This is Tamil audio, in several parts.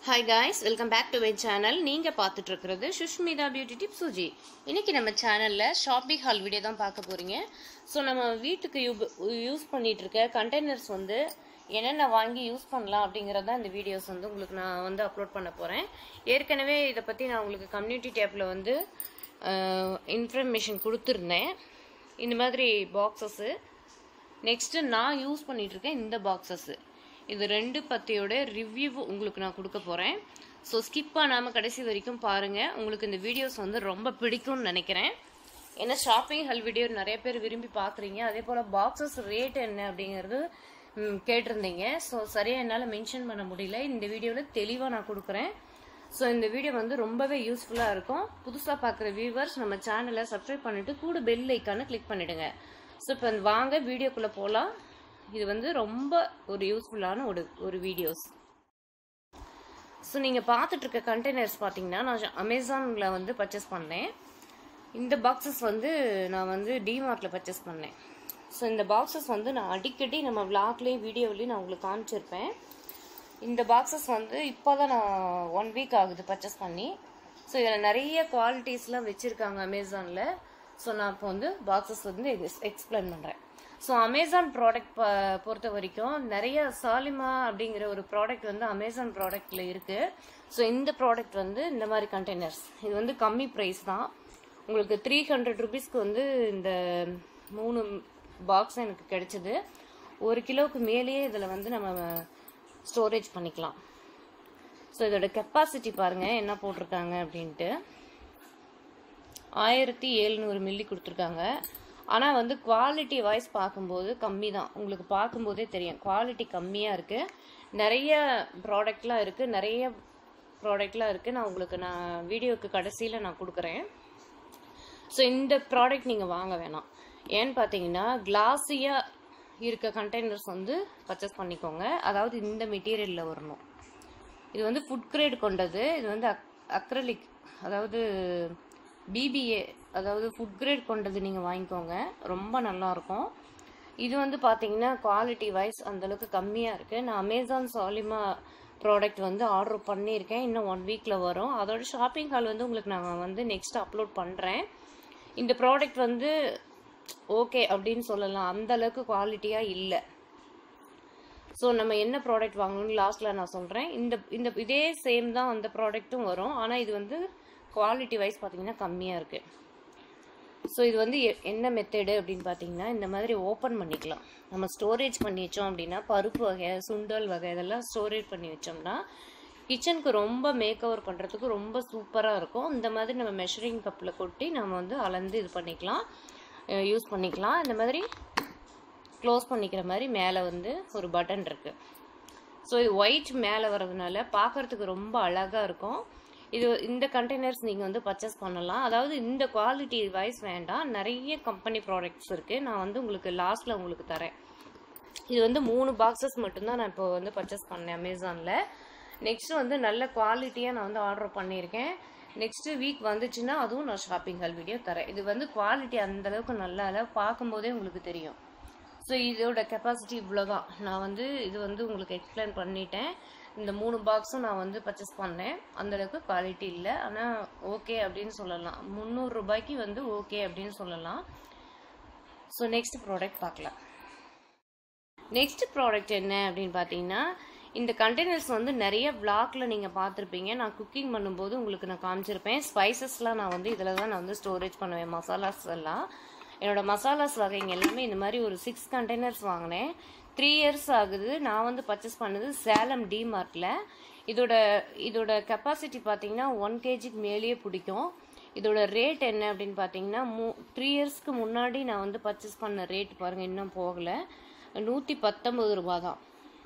hi guys welcome back to my channel நீங்கள் பார்த்துட்டு இருக்கிறது சுஷ்மிதா பியூட்டி டிப் சுஜி இன்னைக்கு நம்ம சேனலில் ஷாப்பிங் ஹால் வீடியோ தான் பார்க்க போகிறீங்க ஸோ நம்ம வீட்டுக்கு யூ யூஸ் பண்ணிட்டு இருக்க கண்டெய்னர்ஸ் வந்து என்னென்ன வாங்கி யூஸ் பண்ணலாம் அப்படிங்கிறது தான் இந்த வீடியோஸ் வந்து உங்களுக்கு நான் வந்து அப்லோட் பண்ண போகிறேன் ஏற்கனவே இதை பற்றி நான் உங்களுக்கு கம்யூனிட்டி டேப்பில் வந்து இன்ஃபர்மேஷன் கொடுத்துருந்தேன் இந்த மாதிரி பாக்ஸஸ்ஸு நெக்ஸ்ட்டு நான் யூஸ் பண்ணிட்டு இருக்கேன் இந்த பாக்ஸஸ்ஸு இது ரெண்டு பத்தியோட ரிவ்யூ உங்களுக்கு நான் கொடுக்க போகிறேன் ஸோ ஸ்கிப் பண்ணாமல் கடைசி வரைக்கும் பாருங்கள் உங்களுக்கு இந்த வீடியோஸ் வந்து ரொம்ப பிடிக்கும்னு நினைக்கிறேன் ஏன்னா ஷாப்பிங் ஹல் வீடியோ நிறைய பேர் விரும்பி பார்க்குறீங்க அதே போல் பாக்ஸஸ் ரேட் என்ன அப்படிங்கிறது ம், கேட்டிருந்தீங்க ஸோ சரியாக என்னால் மென்ஷன் பண்ண முடியல இந்த வீடியோவில் தெளிவாக நான் கொடுக்குறேன் ஸோ இந்த வீடியோ வந்து ரொம்பவே யூஸ்ஃபுல்லாக இருக்கும் புதுசாக பார்க்குற வியூவர்ஸ் நம்ம சேனலை சப்ஸ்கிரைப் பண்ணிவிட்டு கூட பெல் ஐக்கானை கிளிக் பண்ணிவிடுங்க ஸோ இப்போ வாங்க வீடியோக்குள்ளே போகலாம் இது வந்து ரொம்ப ஒரு யூஸ்ஃபுல்லான ஒரு ஒரு வீடியோஸ் ஸோ நீங்கள் பார்த்துட்டு இருக்க கண்டெய்னர்ஸ் பார்த்தீங்கன்னா நான் அமேசானில் வந்து பர்ச்சேஸ் பண்ணேன் இந்த பாக்ஸஸ் வந்து நான் வந்து டிமார்ட்டில் பர்ச்சேஸ் பண்ணேன் ஸோ இந்த பாக்ஸஸ் வந்து நான் அடிக்கடி நம்ம விளாக்லேயும் வீடியோவிலையும் நான் உங்களுக்கு காமிச்சிருப்பேன் இந்த பாக்ஸஸ் வந்து இப்போ தான் நான் ஒன் வீக் ஆகுது பர்ச்சேஸ் பண்ணி ஸோ இதில் நிறைய குவாலிட்டிஸ்லாம் வச்சுருக்காங்க அமேசானில் ஸோ நான் இப்போ வந்து பாக்ஸஸ் வந்து எக்ஸ்பிளைன் பண்ணுறேன் ஸோ அமேசான் ப்ராடக்ட் பொறுத்த வரைக்கும் நிறைய சாலிமா அப்படிங்கிற ஒரு ப்ராடக்ட் வந்து அமேசான் ப்ராடக்டில் இருக்குது ஸோ இந்த ப்ராடக்ட் வந்து இந்த மாதிரி கண்டெய்னர்ஸ் இது வந்து கம்மி ப்ரைஸ் தான் உங்களுக்கு த்ரீ ஹண்ட்ரட் ருபீஸ்க்கு வந்து இந்த மூணு பாக்ஸ் எனக்கு கிடைச்சிது ஒரு கிலோவுக்கு மேலேயே இதில் வந்து நம்ம ஸ்டோரேஜ் பண்ணிக்கலாம் ஸோ இதோட கெப்பாசிட்டி பாருங்கள் என்ன போட்டிருக்காங்க அப்படின்ட்டு ஆயிரத்தி எழுநூறு மில்லி கொடுத்துருக்காங்க ஆனால் வந்து குவாலிட்டி வைஸ் பார்க்கும்போது கம்மி தான் உங்களுக்கு பார்க்கும்போதே தெரியும் குவாலிட்டி கம்மியாக இருக்குது நிறைய ப்ராடக்ட்லாம் இருக்குது நிறைய ப்ராடக்ட்லாம் இருக்குது நான் உங்களுக்கு நான் வீடியோக்கு கடைசியில் நான் கொடுக்குறேன் ஸோ இந்த ப்ராடக்ட் நீங்கள் வாங்க வேணாம் ஏன்னு பார்த்தீங்கன்னா கிளாஸியாக இருக்க கண்டெய்னர்ஸ் வந்து பர்ச்சேஸ் பண்ணிக்கோங்க அதாவது இந்த மெட்டீரியலில் வரணும் இது வந்து ஃபுட் கிரேட் கொண்டது இது வந்து அக் அக்ரலிக் அதாவது பிபிஏ அதாவது ஃபுட் கிரேட் கொண்டது நீங்கள் வாங்கிக்கோங்க ரொம்ப நல்லாயிருக்கும் இது வந்து பார்த்தீங்கன்னா குவாலிட்டி வைஸ் அந்தளவுக்கு கம்மியாக இருக்குது நான் அமேசான் சாலிமா ப்ராடக்ட் வந்து ஆர்டர் பண்ணியிருக்கேன் இன்னும் ஒன் வீக்கில் வரும் அதோட ஷாப்பிங் ஹால் வந்து உங்களுக்கு நான் வந்து நெக்ஸ்ட் அப்லோட் பண்ணுறேன் இந்த ப்ராடக்ட் வந்து ஓகே அப்படின்னு சொல்லலாம் அந்த அளவுக்கு குவாலிட்டியாக இல்லை ஸோ நம்ம என்ன ப்ராடக்ட் வாங்கணும்னு லாஸ்ட்டில் நான் சொல்கிறேன் இந்த இந்த இதே சேம் தான் அந்த ப்ராடக்ட்டும் வரும் ஆனால் இது வந்து குவாலிட்டி வைஸ் பார்த்தீங்கன்னா கம்மியாக இருக்குது ஸோ இது வந்து எ- என்ன மெத்தடு அப்படின்னு பார்த்தீங்கன்னா இந்த மாதிரி ஓப்பன் பண்ணிக்கலாம் நம்ம ஸ்டோரேஜ் பண்ணி வச்சோம் அப்படின்னா பருப்பு வகை சுண்டல் வகை இதெல்லாம் ஸ்டோரேஜ் பண்ணி வச்சோம்னா கிச்சனுக்கு ரொம்ப மேக் ஓவர் பண்ணுறதுக்கு ரொம்ப சூப்பராக இருக்கும் இந்த மாதிரி நம்ம மெஷரிங் கப்பில் கொட்டி நம்ம வந்து அளந்து இது பண்ணிக்கலாம் யூஸ் பண்ணிக்கலாம் இந்த மாதிரி க்ளோஸ் பண்ணிக்கிற மாதிரி மேலே வந்து ஒரு பட்டன் இருக்குது ஸோ இது ஒயிட் மேலே வர்றதுனால பார்க்கறதுக்கு ரொம்ப அழகாக இருக்கும் இது இந்த கண்டெய்னர்ஸ் நீங்கள் வந்து பர்ச்சேஸ் பண்ணலாம் அதாவது இந்த குவாலிட்டி வைஸ் வேண்டாம் நிறைய கம்பெனி ப்ராடக்ட்ஸ் இருக்குது நான் வந்து உங்களுக்கு லாஸ்ட்டில் உங்களுக்கு தரேன் இது வந்து மூணு பாக்ஸஸ் மட்டும்தான் நான் இப்போ வந்து பர்ச்சேஸ் பண்ணேன் அமேசானில் நெக்ஸ்ட் வந்து நல்ல குவாலிட்டியாக நான் வந்து ஆர்டர் பண்ணியிருக்கேன் நெக்ஸ்ட் வீக் வந்துச்சுன்னா அதுவும் நான் ஷாப்பிங் ஹால் வீடியோ தரேன் இது வந்து குவாலிட்டி அந்த அளவுக்கு நல்லா இல்லை பார்க்கும்போதே உங்களுக்கு தெரியும் ஸோ இதோட கெப்பாசிட்டி இவ்வளோதான் நான் வந்து இது வந்து உங்களுக்கு எக்ஸ்பிளைன் பண்ணிட்டேன் இந்த மூணு பாக்ஸும் நான் வந்து பர்ச்சேஸ் பண்ணேன் அந்த அளவுக்கு குவாலிட்டி இல்லை ஆனால் ஓகே அப்படின்னு சொல்லலாம் முந்நூறு ரூபாய்க்கு வந்து ஓகே அப்படின்னு சொல்லலாம் ஸோ நெக்ஸ்ட் ப்ராடக்ட் பார்க்கலாம் நெக்ஸ்ட் ப்ராடக்ட் என்ன அப்படின்னு பார்த்தீங்கன்னா இந்த கண்டெய்னர்ஸ் வந்து நிறைய vlogல நீங்கள் பார்த்துருப்பீங்க நான் குக்கிங் பண்ணும்போது உங்களுக்கு நான் காமிச்சிருப்பேன் ஸ்பைசஸ்லாம் நான் வந்து இதில் தான் நான் வந்து ஸ்டோரேஜ் பண்ணுவேன் மசாலாஸ் எல்லாம் என்னோட மசாலாஸ் வகைங்க எல்லாமே இந்த மாதிரி ஒரு சிக்ஸ் கண்டெய்னர்ஸ் வாங்கினேன் த்ரீ இயர்ஸ் ஆகுது நான் வந்து பர்ச்சேஸ் பண்ணது சேலம் டிமார்ட்டில் இதோட இதோட கெப்பாசிட்டி பார்த்தீங்கன்னா ஒன் கேஜிக்கு மேலேயே பிடிக்கும் இதோட ரேட் என்ன அப்படின்னு பார்த்தீங்கன்னா மூ த்ரீ இயர்ஸ்க்கு முன்னாடி நான் வந்து பர்ச்சேஸ் பண்ண ரேட் பாருங்கள் இன்னும் போகலை நூற்றி பத்தொம்பது ரூபா தான்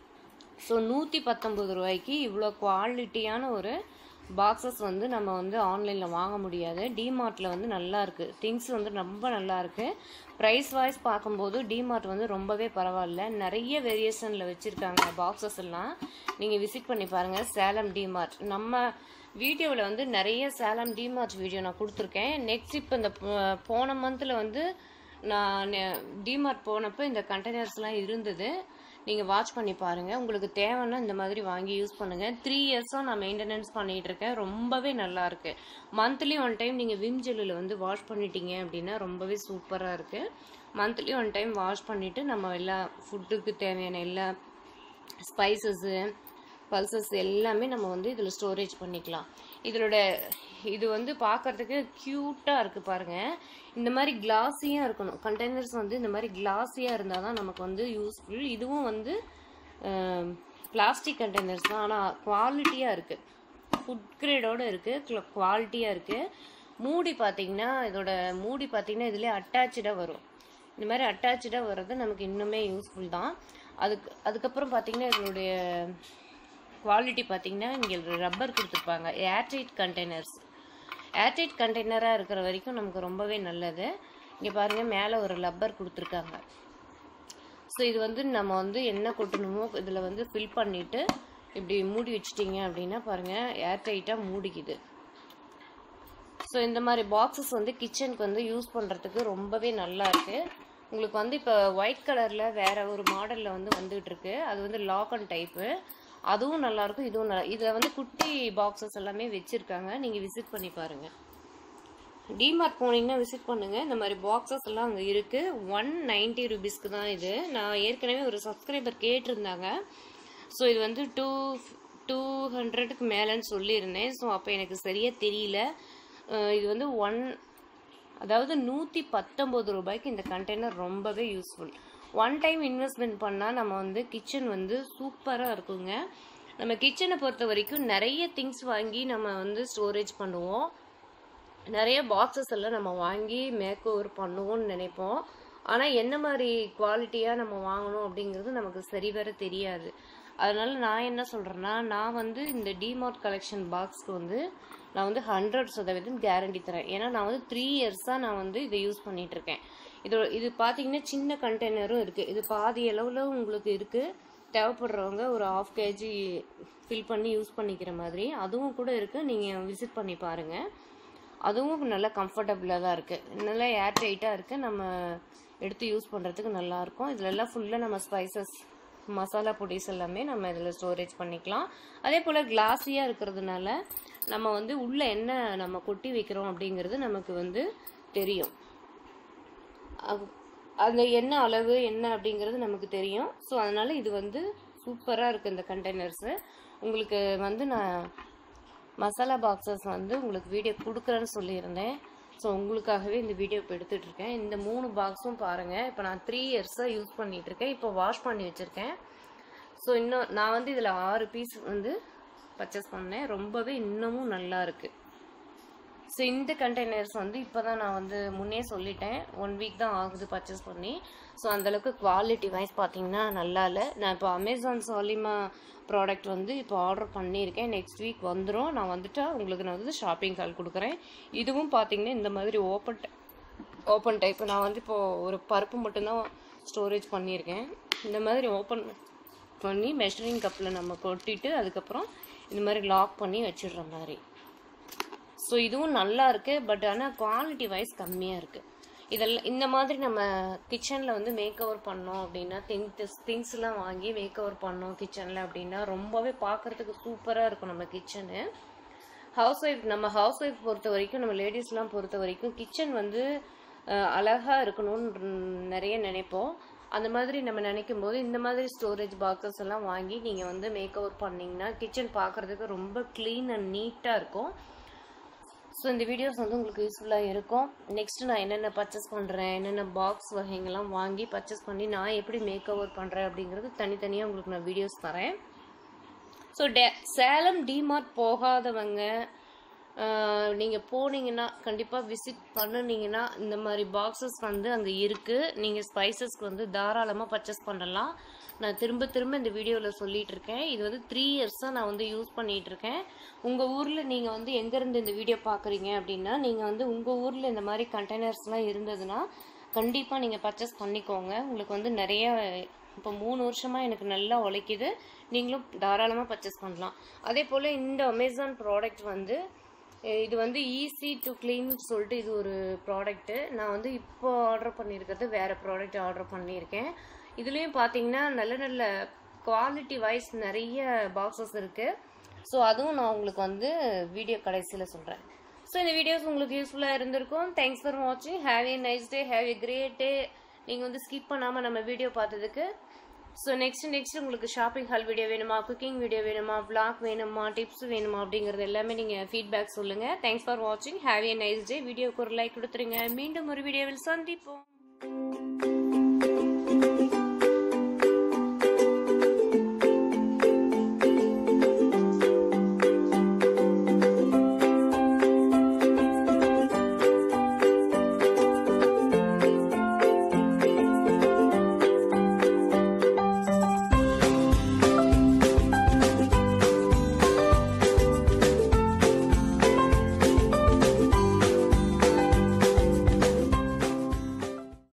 ஸோ நூற்றி பத்தொம்பது ரூபாய்க்கு இவ்வளோ குவாலிட்டியான ஒரு பாக்ஸஸ் வந்து நம்ம வந்து ஆன்லைனில் வாங்க முடியாது டிமார்ட்டில் வந்து நல்லா இருக்குது திங்ஸ் வந்து ரொம்ப நல்லா இருக்குது ப்ரைஸ் வைஸ் பார்க்கும்போது டிமார்ட் வந்து ரொம்பவே பரவாயில்ல நிறைய வேரியேஷனில் வச்சுருக்காங்க பாக்ஸஸ் எல்லாம் நீங்கள் விசிட் பண்ணி பாருங்கள் சேலம் டிமார்ட் நம்ம வீடியோவில் வந்து நிறைய சேலம் டிமார்ட் வீடியோ நான் கொடுத்துருக்கேன் நெக்ஸ்ட் இப்போ இந்த போ- போன மந்தில் வந்து நான் டிமார்ட் போனப்போ இந்த கண்டெய்னர்ஸ்லாம் இருந்தது நீங்கள் வாட்ச் பண்ணி பாருங்கள் உங்களுக்கு தேவைன்னா இந்த மாதிரி வாங்கி யூஸ் பண்ணுங்கள் த்ரீ இயர்ஸாக நான் மெயின்டெனன்ஸ் பண்ணிகிட்டு இருக்கேன் ரொம்பவே நல்லா இருக்கு மந்த்லி ஒன் டைம் நீங்கள் விம் ஜெல்லில் வந்து வாஷ் பண்ணிட்டீங்க அப்படின்னா ரொம்பவே சூப்பராக இருக்குது மந்த்லி ஒன் டைம் வாஷ் பண்ணிவிட்டு நம்ம எல்லா ஃபுட்டுக்கு தேவையான எல்லா ஸ்பைசஸ்ஸு பல்சஸ் எல்லாமே நம்ம வந்து இதில் ஸ்டோரேஜ் பண்ணிக்கலாம் இதோட இது வந்து பார்க்கறதுக்கு க்யூட்டாக இருக்குது பாருங்கள் இந்த மாதிரி கிளாஸியாக இருக்கணும் கண்டெய்னர்ஸ் வந்து இந்த மாதிரி கிளாஸியாக இருந்தால் தான் நமக்கு வந்து யூஸ்ஃபுல் இதுவும் வந்து பிளாஸ்டிக் கண்டெய்னர்ஸ் தான் ஆனால் குவாலிட்டியாக இருக்குது ஃபுட் கிரேடோடு இருக்குது குவாலிட்டியாக இருக்குது மூடி பார்த்தீங்கன்னா இதோட மூடி பார்த்தீங்கன்னா இதிலே அட்டாச்சாக வரும் இந்த மாதிரி அட்டாச்சாக வர்றது நமக்கு இன்னுமே யூஸ்ஃபுல் தான் அதுக்கு அதுக்கப்புறம் பார்த்தீங்கன்னா இதனுடைய குவாலிட்டி பார்த்தீங்கன்னா இங்கே ரப்பர் கொடுத்துருப்பாங்க ஏர்டைட் கண்டெய்னர்ஸ் ஏர்டைட் கண்டெய்னராக இருக்கிற வரைக்கும் நமக்கு ரொம்பவே நல்லது இங்கே பாருங்கள் மேலே ஒரு ரப்பர் கொடுத்துருக்காங்க ஸோ இது வந்து நம்ம வந்து என்ன கொட்டணுமோ இதில் வந்து ஃபில் பண்ணிவிட்டு இப்படி மூடி வச்சிட்டிங்க அப்படின்னா பாருங்கள் ஏர்டைட்டாக மூடிக்குது ஸோ இந்த மாதிரி பாக்ஸஸ் வந்து கிச்சனுக்கு வந்து யூஸ் பண்ணுறதுக்கு ரொம்பவே நல்லா இருக்குது உங்களுக்கு வந்து இப்போ ஒயிட் கலரில் வேற ஒரு மாடலில் வந்து வந்துகிட்டு இருக்கு அது வந்து லாக் அண்ட் டைப்பு அதுவும் நல்லாயிருக்கும் இதுவும் நல்லா இதில் வந்து குட்டி பாக்ஸஸ் எல்லாமே வச்சுருக்காங்க நீங்கள் விசிட் பண்ணி பாருங்கள் டிமார்ட் போனீங்கன்னா விசிட் பண்ணுங்கள் இந்த மாதிரி பாக்ஸஸ் எல்லாம் அங்கே இருக்குது ஒன் நைன்ட்டி ருபீஸ்க்கு தான் இது நான் ஏற்கனவே ஒரு சப்ஸ்கிரைபர் கேட்டிருந்தாங்க ஸோ இது வந்து டூ டூ ஹண்ட்ரடுக்கு மேலேன்னு சொல்லியிருந்தேன் ஸோ அப்போ எனக்கு சரியாக தெரியல அஹ் இது வந்து ஒன் அதாவது நூற்றி பத்தொம்பது ரூபாய்க்கு இந்த கண்டெய்னர் ரொம்பவே யூஸ்ஃபுல் ஒன் டைம் இன்வெஸ்ட்மெண்ட் பண்ணால் நம்ம வந்து கிச்சன் வந்து சூப்பராக இருக்குங்க நம்ம கிச்சனை பொறுத்த வரைக்கும் நிறைய திங்ஸ் வாங்கி நம்ம வந்து ஸ்டோரேஜ் பண்ணுவோம் நிறைய பாக்ஸஸ் எல்லாம் நம்ம வாங்கி மேக் ஓவர் பண்ணுவோம்னு நினைப்போம் ஆனால் என்ன மாதிரி குவாலிட்டியாக நம்ம வாங்கணும் அப்படிங்கிறது நமக்கு சரி வர தெரியாது அதனால நான் என்ன சொல்கிறேன்னா நான் வந்து இந்த டிமார்ட் கலெக்ஷன் பாக்ஸ்க்கு வந்து நான் வந்து ஹண்ட்ரட் சதவீதம் கேரண்டி தரேன் ஏன்னா நான் வந்து த்ரீ இயர்ஸாக நான் வந்து இதை யூஸ் பண்ணிட்டு இருக்கேன் இது இது பார்த்தீங்கன்னா சின்ன கண்டெய்னரும் இருக்குது இது பாதி அளவில் உங்களுக்கு இருக்குது தேவைப்படுறவங்க ஒரு ஆஃப் கேஜி ஃபில் பண்ணி யூஸ் பண்ணிக்கிற மாதிரி அதுவும் கூட இருக்குது நீங்கள் விசிட் பண்ணி பாருங்கள் அதுவும் நல்லா கம்ஃபர்டபுளாக தான் இருக்குது நல்லா ஏர் டைட்டாக இருக்குது நம்ம எடுத்து யூஸ் பண்ணுறதுக்கு நல்லாயிருக்கும் இதில் எல்லாம் ஃபுல்லாக நம்ம ஸ்பைசஸ் மசாலா பொடிஸ் எல்லாமே நம்ம இதில் ஸ்டோரேஜ் பண்ணிக்கலாம் அதே போல் கிளாஸியாக இருக்கிறதுனால நம்ம வந்து உள்ளே என்ன நம்ம கொட்டி வைக்கிறோம் அப்படிங்கிறது நமக்கு வந்து தெரியும் அது- அந்த என்ன அளவு என்ன அப்படிங்கிறது நமக்கு தெரியும் ஸோ அதனால இது வந்து சூப்பராக இருக்குது இந்த கண்டெய்னர்ஸு உங்களுக்கு வந்து நான் மசாலா பாக்ஸஸ் வந்து உங்களுக்கு வீடியோ கொடுக்குறேன்னு சொல்லியிருந்தேன் ஸோ உங்களுக்காகவே இந்த வீடியோ இப்போ எடுத்துட்டு இருக்கேன் இந்த மூணு பாக்ஸும் பாருங்கள் இப்போ நான் த்ரீ இயர்ஸாக யூஸ் பண்ணிட்டு இருக்கேன் இப்போ வாஷ் பண்ணி வச்சுருக்கேன் ஸோ இன்னும் நான் வந்து இதில் ஆறு பீஸ் வந்து பர்ச்சேஸ் பண்ணேன் ரொம்பவே இன்னமும் நல்லா இருக்குது ஸோ இந்த கண்டெய்னர்ஸ் வந்து இப்போ தான் நான் வந்து முன்னே சொல்லிட்டேன் ஒன் வீக் தான் ஆகுது பர்ச்சேஸ் பண்ணி ஸோ அந்தளவுக்கு குவாலிட்டி வைஸ் பார்த்தீங்கன்னா நல்லா இல்லை நான் இப்போ அமேசான் சாலிமா ப்ராடக்ட் வந்து இப்போ ஆர்டர் பண்ணியிருக்கேன் நெக்ஸ்ட் வீக் வந்துடும் நான் வந்துட்டா உங்களுக்கு நான் வந்து ஷாப்பிங் கால் கொடுக்குறேன் இதுவும் பார்த்தீங்கன்னா இந்த மாதிரி ஓப்பன் ஓப்பன் டைப் நான் வந்து இப்போது ஒரு பருப்பு மட்டும்தான் ஸ்டோரேஜ் பண்ணியிருக்கேன் இந்த மாதிரி ஓப்பன் பண்ணி மெஷரிங் கப்பில் நம்ம கொட்டிட்டு அதுக்கப்புறம் இந்த மாதிரி லாக் பண்ணி வச்சிடுற மாதிரி ஸோ இதுவும் நல்லா இருக்கு பட் ஆனால் குவாலிட்டி வைஸ் கம்மியாக இருக்கு இதெல்லாம் இந்த மாதிரி நம்ம கிச்சனில் வந்து மேக் ஓவர் பண்ணோம் அப்படின்னா திங்ஸ் திங்ஸ்லாம் வாங்கி மேக் ஓவர் பண்ணோம் கிச்சனில் அப்படின்னா ரொம்பவே பார்க்கறதுக்கு சூப்பராக இருக்கும் நம்ம கிச்சனு ஹவுஸ் ஒய்ஃப் நம்ம ஹவுஸ் ஒய்ஃப் பொறுத்த வரைக்கும் நம்ம லேடிஸ்லாம் பொறுத்த வரைக்கும் கிச்சன் வந்து அஹ், அழகா இருக்கணும்னு நிறைய நினைப்போம் அந்த மாதிரி நம்ம நினைக்கும் போது இந்த மாதிரி ஸ்டோரேஜ் பாக்ஸஸ் எல்லாம் வாங்கி நீங்கள் வந்து மேக் ஓவர் பண்ணீங்கன்னா கிச்சன் பார்க்கறதுக்கு ரொம்ப க்ளீன் அண்ட் நீட்டாக இருக்கும் ஸோ இந்த வீடியோஸ் வந்து உங்களுக்கு யூஸ்ஃபுல்லாக இருக்கும் நெக்ஸ்ட் நான் என்னென்ன பர்ச்சேஸ் பண்ணுறேன் என்னென்ன பாக்ஸ் வகைங்கள்லாம் வாங்கி பர்ச்சேஸ் பண்ணி நான் எப்படி மேக் ஓவர் பண்ணுறேன் அப்படிங்கிறது தனித்தனியாக உங்களுக்கு நான் வீடியோஸ் தரேன் ஸோ டே சேலம் டிமார்ட் போகாதவங்க நீங்கள் போனீங்கன்னா கண்டிப்பாக விசிட் பண்ணுனீங்கன்னா இந்த மாதிரி பாக்ஸஸ் வந்து அங்கே இருக்குது நீங்கள் ஸ்பைசஸ்க்கு வந்து தாராளமாக பர்ச்சேஸ் பண்ணலாம் நான் திரும்ப திரும்ப இந்த வீடியோவில் சொல்லிட்டு இருக்கேன் இது வந்து த்ரீ இயர்ஸாக நான் வந்து யூஸ் பண்ணிட்டு இருக்கேன் உங்கள் ஊரில் நீங்கள் வந்து எங்கேருந்து இந்த வீடியோ பார்க்குறீங்க அப்படின்னா நீங்கள் வந்து உங்கள் ஊரில் இந்த மாதிரி கண்டெய்னர்ஸ்லாம் இருந்ததுன்னா கண்டிப்பாக நீங்கள் பர்ச்சேஸ் பண்ணிக்கோங்க உங்களுக்கு வந்து நிறைய இப்போ மூணு வருஷமாக எனக்கு நல்லா உழைக்குது நீங்களும் தாராளமாக பர்ச்சேஸ் பண்ணலாம் அதே போல் இந்த அமேசான் ப்ராடக்ட் வந்து அஹ் இது வந்து ஈஸி டு க்ளீன் சொல்லிட்டு இது ஒரு ப்ராடக்ட்டு நான் வந்து இப்போ ஆர்டர் பண்ணியிருக்கிறது வேறு ப்ராடக்ட் ஆர்டர் பண்ணியிருக்கேன் இதுலேயும் பார்த்தீங்கன்னா நல்ல நல்ல குவாலிட்டி வைஸ் நிறைய பாக்ஸஸ் இருக்குது ஸோ அதுவும் நான் உங்களுக்கு வந்து வீடியோ கடைசியில் சொல்கிறேன் ஸோ இந்த வீடியோஸ் உங்களுக்கு யூஸ்ஃபுல்லாக இருந்திருக்கும் தேங்க்ஸ் ஃபார் வாட்சிங் have a nice day have a great day நீங்கள் வந்து ஸ்கிப் பண்ணாமல் நம்ம வீடியோ பார்த்ததுக்கு ஸோ நெக்ஸ்ட் நெக்ஸ்ட் உங்களுக்கு ஷாப்பிங் ஹால் வீடியோ வேணுமா குக்கிங் வீடியோ வேணுமா vlog வேணுமா டிப்ஸ் வேணுமா அப்படிங்கிறது எல்லாமே நீங்கள் ஃபீட்பேக் சொல்லுங்கள் தேங்க்ஸ் ஃபார் வாட்சிங் ஹேவ் ஏ நைஸ் டே வீடியோக்கு ஒரு லைக் கொடுத்துருங்க மீண்டும் ஒரு வீடியோவில் சந்திப்போம்